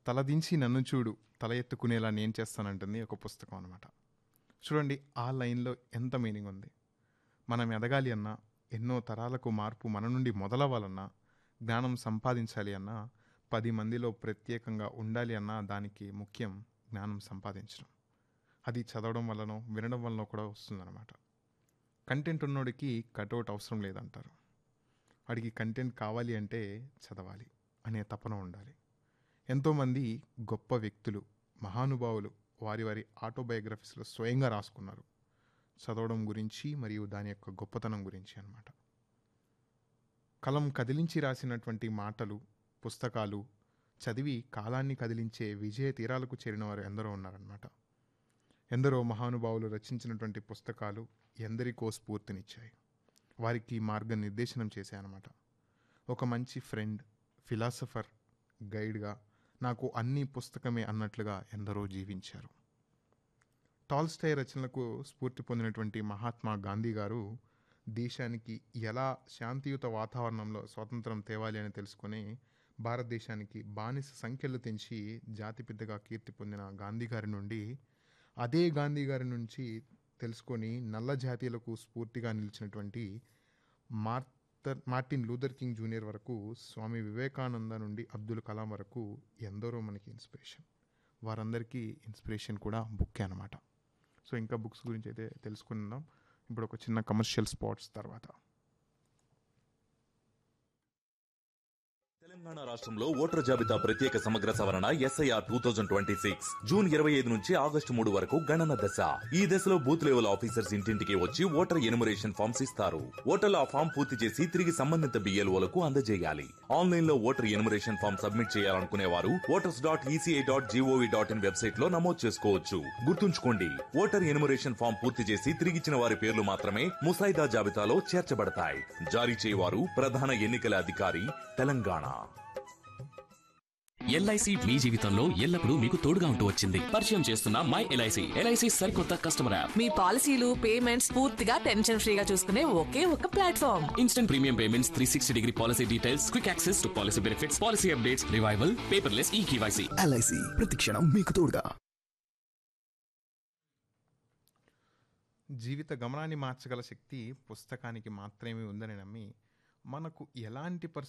తలదించి నన్ను చూడు తల ఎత్తుకునేలా నేను చేస్తానంటుంది ఒక పుస్తకం అనమాట చూడండి ఆ లైన్లో ఎంత మీనింగ్ ఉంది మనం ఎదగాలి అన్నా ఎన్నో తరాలకు మార్పు మన నుండి మొదలవ్వాలన్నా జ్ఞానం సంపాదించాలి అన్నా పది మందిలో ప్రత్యేకంగా ఉండాలి అన్నా దానికి ముఖ్యం జ్ఞానం సంపాదించడం అది చదవడం వల్లనో వినడం వల్లనో కూడా వస్తుందన్నమాట కంటెంట్ ఉన్నోడికి కటౌట్ అవసరం లేదంటారు వాడికి కంటెంట్ కావాలి అంటే చదవాలి అనే తపన ఉండాలి ఎంతోమంది గొప్ప వ్యక్తులు మహానుభావులు వారి వారి ఆటోబయోగ్రఫీస్లో స్వయంగా రాసుకున్నారు చదవడం గురించి మరియు దాని యొక్క గొప్పతనం గురించి అన్నమాట కలం కదిలించి రాసినటువంటి మాటలు పుస్తకాలు చదివి కాలాన్ని కదిలించే విజయ తీరాలకు చేరిన వారు ఎందరో ఉన్నారన్నమాట ఎందరో మహానుభావులు రచించినటువంటి పుస్తకాలు ఎందరికో స్ఫూర్తినిచ్చాయి వారికి మార్గనిర్దేశనం చేశాయన్నమాట ఒక మంచి ఫ్రెండ్ ఫిలాసఫర్ గైడ్గా నాకు అన్ని పుస్తకమే అన్నట్లుగా ఎందరో జీవించారు టాల్స్టై రచనలకు స్ఫూర్తి పొందినటువంటి మహాత్మా గాంధీ గారు దేశానికి ఎలా శాంతియుత వాతావరణంలో స్వాతంత్రం తేవాలి అని తెలుసుకొని భారతదేశానికి బానిస సంఖ్యలు తెంచి జాతిపిద్దగా కీర్తి పొందిన గాంధీ గారి నుండి అదే గాంధీ గారి నుంచి తెలుసుకొని నల్ల జాతీయులకు స్ఫూర్తిగా నిలిచినటువంటి మార్టర్ మార్టిన్ లూథర్ కింగ్ జూనియర్ వరకు స్వామి వివేకానంద నుండి అబ్దుల్ కలాం వరకు ఎందరో మనకి ఇన్స్పిరేషన్ వారందరికీ ఇన్స్పిరేషన్ కూడా బుక్కే అనమాట సో ఇంకా బుక్స్ గురించి అయితే తెలుసుకుందాం ఇప్పుడు ఒక చిన్న కమర్షియల్ స్పాట్స్ తర్వాత తెలంగాణ రాష్ట్రంలో ఓటర్ జాబితా ప్రత్యేక సమగ్ర సవరణ SIR two thousand twenty six June ఇరవై ఐదు నుంచి ఆగస్టు మూడు వరకు గణన దశ ఈ దశలో బూత్ లెవెల్ ఆఫీసర్స్ ఇంటింటికి వచ్చి ఓటర్ ఎనుమరేషన్ ఫామ్స్ ఇస్తారు ఓటర్లు ఆ ఫామ్ పూర్తి చేసి తిరిగి సంబంధిత బిఎల్ఓలకు అందజేయాలి ఆన్లైన్ లో ఓటర్ ఎనుమరేషన్ ఫామ్ సబ్మిట్ చేయాలనుకునే వారు voters dot ECI dot GOV dot in website లో నమోదు చేసుకోవచ్చు గుర్తుంచుకోండి ఓటర్ ఎనుమరేషన్ ఫామ్ పూర్తి చేసి తిరిగిచ్చిన వారి పేర్లు మాత్రమే ముసాయిదా జాబితాలో చేర్చబడతాయి జారీ చేయవారు ప్రధాన ఎన్నికల అధికారి తెలంగాణ ఎల్ఐసి మీ జీవితంలో ఎల్లప్పుడూ మీకు తోడుగా ఉంటూ వచ్చింది పరిచయం చేస్తున్న మై ఎల్ఐసి ఎల్ఐసి సరికొత్త కస్టమర్ యాప్ మీ పాలసీలు పేమెంట్స్ పూర్తిగా టెన్షన్ ఫ్రీగా చూసుకునే ఒకే ఒక platform instant premium payments three sixty degree policy details quick access to policy benefits policy updates revival paperless e KYC LIC ప్రతిక్షణం మీకు తోడుగా జీవిత గమనాన్ని మార్చగల శక్తి పుస్తకానికి మాత్రమే ఉందని నమ్మి మనకు ఎలాంటి పరిస్థితులు